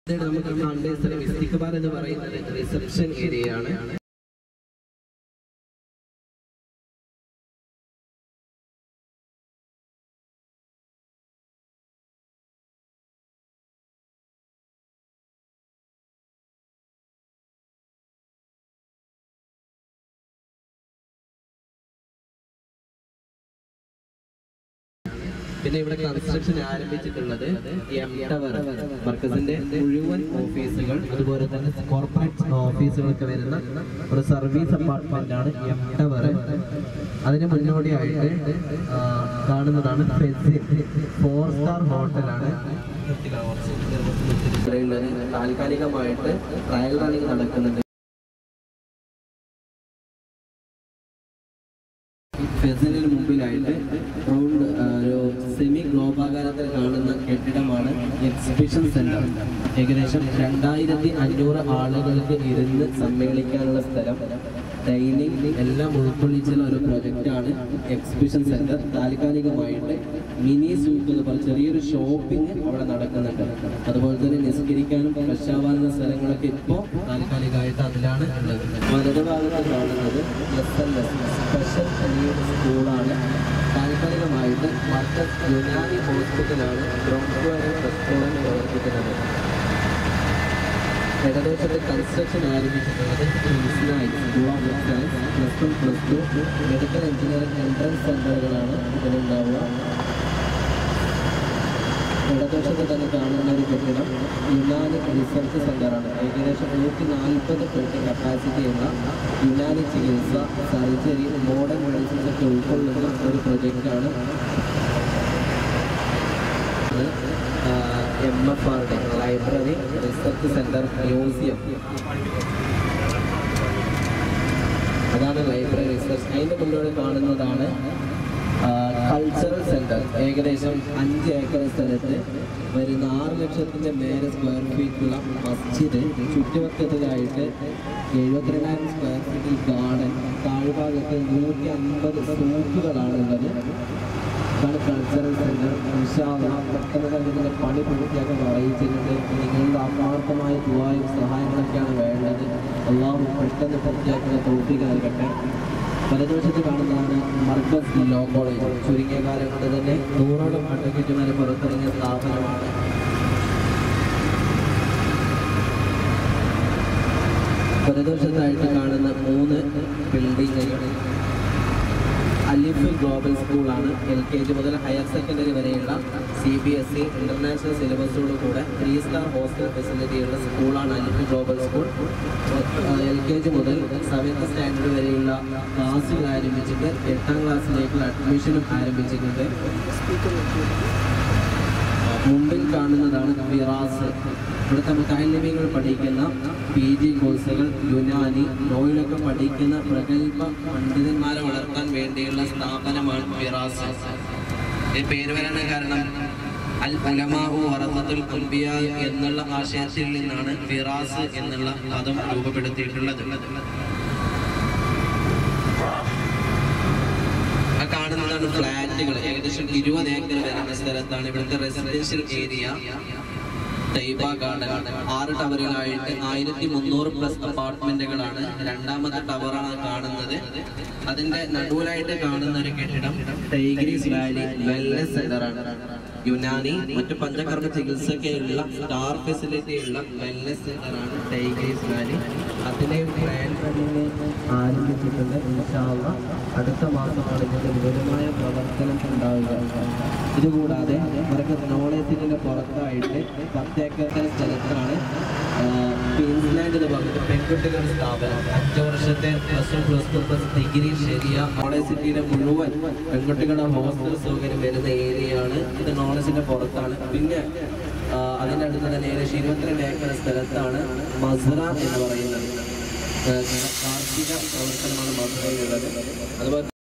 അതായത് നമുക്ക് കാണേണ്ട സ്ഥലം ഇസ്തിഖബാർ എന്ന് പറയുന്നത് റിസപ്ഷൻ ഏരിയയാണ് പിന്നെ ഇവിടെ കൺസ്ട്രക്ഷൻ ആരംഭിച്ചിട്ടുള്ളത് എം ടവർ മർക്കസിന്റെ മുഴുവൻ ഓഫീസുകൾ അതുപോലെ തന്നെ കോർപ്പറേറ്റ് ഓഫീസുകളൊക്കെ വരുന്ന ഒരു സർവീസ് അപ്പാർട്ട്മെന്റ് ആണ് എം ടവർ അതിന് മുന്നോടിയായിട്ട് ആ, കാണുന്നതാണ് ഫോർ സ്റ്റാർ ഹോട്ടലാണ് ഇവിടെയുള്ളത് താൽക്കാലികമായിട്ട് ട്രയൽ റണ്ണിങ് നടക്കുന്നുണ്ട് ഫെസലിന് മുമ്പിലായിട്ട് റൗണ്ട് ഒരു സെമി ഗ്ലോബാകാരത്തിൽ കാണുന്ന കെട്ടിടമാണ് എക്സിബിഷൻ സെന്റർ ഏകദേശം രണ്ടായിരത്തി അഞ്ഞൂറ് ആളുകൾക്ക് ഇരുന്ന് സമ്മേളിക്കാനുള്ള സ്ഥലം ഡൈനിങ് എല്ലാം ഉൾക്കൊള്ളിച്ചുള്ള ഒരു പ്രൊജക്റ്റാണ് എക്സിബിഷൻ സെന്റർ താൽക്കാലികമായിട്ട് മിനി സൂക്ക് എന്ന് പറഞ്ഞ ചെറിയൊരു ഷോപ്പിംഗ് അവിടെ നടക്കുന്നുണ്ട് അതുപോലെ തന്നെ നിസ്കരിക്കാനും ഫ്രഷ് ആവാനുള്ള സ്ഥലങ്ങളൊക്കെ ഇപ്പോൾ താൽക്കാലികമായിട്ട് അതിലാണ് ഉള്ളത് വലതുഭാഗത്ത് കാണുന്നത് S L S special need സ്കൂളാണ് താൽക്കാലികമായിട്ട് മർക്കസ് യുനാനി ഹോസ്പിറ്റലാണ് ബ്രോൺസ്വയർ റെസ്റ്റോറൻറ്റ് പ്രവർത്തിക്കുന്നത് ഏകദേശത്തെ കൺസ്ട്രക്ഷൻ ആരംഭിച്ചിട്ടുള്ളത് ക്വിൻസ്നായി school of science plus one plus two medical engineering entrance സെൻ്ററുകളാണ് ഇതിലുണ്ടാവുക ഇടതുവശത്ത് തന്നെ കാണുന്ന ഒരു കെട്ടിടം യുനാനി റിസർച്ച് സെൻ്ററാണ് ഏകദേശം നൂറ്റി നാൽപ്പത് ബെഡ് കപ്പാസിറ്റിയുള്ള യുനാനി ചികിത്സ സർജറി മോഡേൺ മെഡിസിൻസ് ഒക്കെ ഉൾക്കൊള്ളുന്ന ഒരു പ്രൊജക്റ്റാണ് എം എഫ് ആറുടെ ലൈബ്രറി റിസർച്ച് സെന്റർ മ്യൂസിയം അതാണ് ലൈബ്രറി റിസർച്ച് അതിൻ്റെ മുന്നോട്ട് കാണുന്നതാണ് കൾച്ചറൽ സെന്റർ ഏകദേശം അഞ്ച് ഏക്കർ സ്ഥലത്ത് വരുന്ന ആറ് ലക്ഷത്തിൻ്റെ മേലെ സ്ക്വയർ ഫീറ്റുള്ള മസ്ജിദ് ചുറ്റുവട്ടത്തിലായിട്ട് എഴുപത്തിരണ്ടായിരം സ്ക്വയർ ഫീറ്റിൽ ഗാർഡൻ താഴ്ഭാഗത്ത് നൂറ്റി അൻപത് സൂക്കുകളാണുള്ളത് ഇതാണ് കൾച്ചറൽ സെന്റർ ഇൻഷാല്ല പെട്ടെന്ന് തന്നെ ഇതിൻ്റെ പണി പൂർത്തിയാക്കാൻ അറിയിച്ചിട്ടുണ്ട് നിങ്ങളുടെ ആത്മാർത്ഥമായ ദുബായും സഹായങ്ങളൊക്കെയാണ് വേണ്ടത് അള്ളാഹു പെട്ടെന്ന് പൂർത്തിയാക്കുന്ന തോൽപ്പിക്ക് നൽകട്ടെ വലതുവശത്ത് കാണുന്നതാണ് മർക്കസ് ലോ കോളേജ് ചുരുങ്ങിയ കാലം കൊണ്ട് തന്നെ നൂറോളം അഡ്വക്കേറ്റുമാരെ പുറത്തിറങ്ങിയ സ്ഥാപനമാണ് വലതുവശത്തായിട്ട് കാണുന്ന മൂന്ന് ബിൽഡിങ്ങുകൾ അലിഫ് ഗ്ലോബൽ സ്കൂളാണ് എൽ കെ ജി മുതൽ ഹയർ സെക്കൻഡറി വരെയുള്ള C B S E international സിലബസോട് കൂടെ ത്രീ സ്റ്റാർ ഹോസ്റ്റൽ ഫെസിലിറ്റിയുള്ള സ്കൂളാണ് Alif global school L K G മുതൽ സെവൻത്ത് സ്റ്റാൻഡേർഡ് വരെയുള്ള ക്ലാസ്സുകൾ ആരംഭിച്ചിട്ട് എട്ടാം ക്ലാസ്സിലേക്കുള്ള അഡ്മിഷനും ആരംഭിച്ചിട്ടുണ്ട് മുമ്പിൽ കാണുന്നതാണ് ഫിറാസ് ഇവിടുത്തെ മുത്താലിമികൾ പഠിക്കുന്ന പി ജി കോഴ്സുകൾ യുനാനി നോയിലൊക്കെ പഠിക്കുന്ന പ്രഗത്ഭ പണ്ഡിതന്മാരെ വളർത്താൻ വേണ്ടിയുള്ള സ്ഥാപനമാണ് ഫിറാസ് ഈ പേര് വരാൻ കാരണം അൽ ഉലമാഹു വറസത്തുൽ അംബിയ എന്നുള്ള ആശയത്തിൽ നിന്നാണ് ഫിറാസ് എന്നുള്ള പദം രൂപപ്പെടുത്തിയിട്ടുള്ളത് ആ കാണുന്നതാണ് ഫ്ലാറ്റുകൾ ഏകദേശം ഇരുപത് ഏക്കർ വരുന്ന സ്ഥലത്താണ് ഇവിടുത്തെ റെസിഡൻഷ്യൽ ഏരിയ തൈബ ഗാർഡൻ ആറ് ടവറുകളായിട്ട് ആയിരത്തി മുന്നൂറ് പ്ലസ് അപ്പാർട്ട്മെന്റുകളാണ് രണ്ടാമത്തെ ടവറാണ് കാണുന്നത് അതിന്റെ നടുവിലായിട്ട് കാണുന്ന ഒരു കെട്ടിടം ടൈഗ്രീസ് വാലി വെൽനസ് സെന്ററാണ് യുനാനി മറ്റു പഞ്ചകർമ്മ ചികിത്സയ്ക്കുള്ള സ്റ്റാർ ഫെസിലിറ്റി ഉള്ള വെൽനസ് സെന്ററാണ് ടൈഗ്രീസ് വാലി അതിന്റെ പ്ലാൻ തന്നെ ആരംഭിച്ചിട്ടുണ്ട് ഇൻഷാല്ല അടുത്ത മാസമാണ് ഇതിന്റെ വിപുലമായ പ്രവർത്തനം ഉണ്ടാവുക ഇതുകൂടാതെ ഇവർക്ക് നോളേജിന്റെ പുറത്തായിട്ട് പത്തേക്കർ സ്ഥലത്താണ് ക്വീൻസ്ലാൻഡ് എന്ന് പറഞ്ഞിട്ട് പെൺകുട്ടികളുടെ സ്ഥാപനം അഞ്ച് വർഷത്തെ plus one plus two plus degree ശരിയ നോളേജ് സിറ്റിയിലെ മുഴുവൻ പെൺകുട്ടികളുടെ ഹോസ്റ്റൽ സൗകര്യം വരുന്ന ഏരിയയാണ് ഇത് നോളേജിന്റെ പുറത്താണ് പിന്നെ ആ, അതിന്റെ അടുത്ത് തന്നെ ഏകദേശം ഇരുപത്തിരണ്ട് ഏക്കർ സ്ഥലത്താണ് മസ്റ എന്ന് പറയുന്നത് ആ, കാർഷിക പ്രവർത്തനമാണ് മസ്റയിലുള്ളത് അതുപോലെ